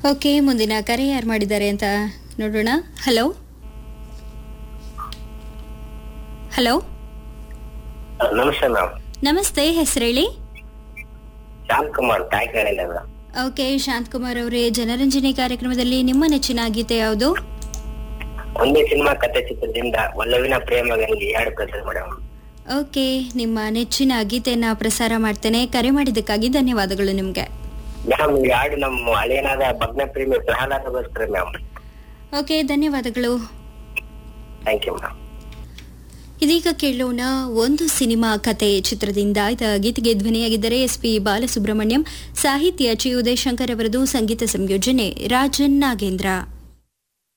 okay ಮುಂದಿನ ಕರೆ ಯಾರು ಮಾಡಿದ್ದಾರೆ ಅಂತ ನೋಡೋಣ ಹಲೋ ಹಲೋ ನಮಸ್ತೆ ಮ್ಯಾಮ್ ನಮಸ್ತೆ ಹೆಸರು ಹೇಳಿ ಶ್ಯಾಮ್ ಕುಮಾರ್ ತಾಯ್ಕಳಿಂದ ಮೇಡಮ್ ಓಕೆ ಶಾಂತಕುಮಾರ್ ಅವರೇ ಜನರಂಜನೆ ಕಾರ್ಯಕ್ರಮದಲ್ಲಿ ನಿಮ್ಮ ನೆಚ್ಚಿನ ಗೀತೆ ಯಾವುದು ಒಂದೇ ಸಿನಿಮಾ ಕಥೆ ಚಿತ್ರದಿಂದ ಒಲವಿನ ಪ್ರೇಮ ಗಂಗೆ ಎರಡು ಪ್ರಸಾರ ಮೇಡಮ್ ಓಕೆ ನಿಮ್ಮ ನೆಚ್ಚಿನ ಗೀತೆಯನ್ನ ಪ್ರಸಾರ ಮಾಡ್ತೇನೆ ಕರೆ ಮಾಡಿದ್ದಕ್ಕಾಗಿ ಧನ್ಯವಾದಗಳು ನಿಮಗೆ ಮ್ಯಾಮ್ ಈ ಹಾಡು ನಮ್ಮ ಹಳೆಯನಾದ ಭಗ್ನ ಪ್ರೇಮಿ ಪ್ರಹ್ಲಾದಗೋಸ್ಕರ ಮ್ಯಾಮ್ ಓಕೆ ಧನ್ಯವಾದಗಳು ಥ್ಯಾಂಕ್ ಯು ಮ್ಯಾಮ್ ಇದೀಗ ಕೇಳೋಣ ಒಂದು ಸಿನಿಮಾ ಕತೆ ಚಿತ್ರದಿಂದ ಇದ ಗೀತೆಗೆ ಧ್ವನಿಯಾಗಿದ್ದರೆ ಎಸ್ ಪಿ ಬಾಲಸುಬ್ರಹ್ಮಣ್ಯಂ ಸಾಹಿತ್ಯ ಚಿ ಉದಯಶಂಕರ್ ಅವರದು ಸಂಗೀತ ಸಂಯೋಜನೆ ರಾಜನ್ ನಾಗೇಂದ್ರ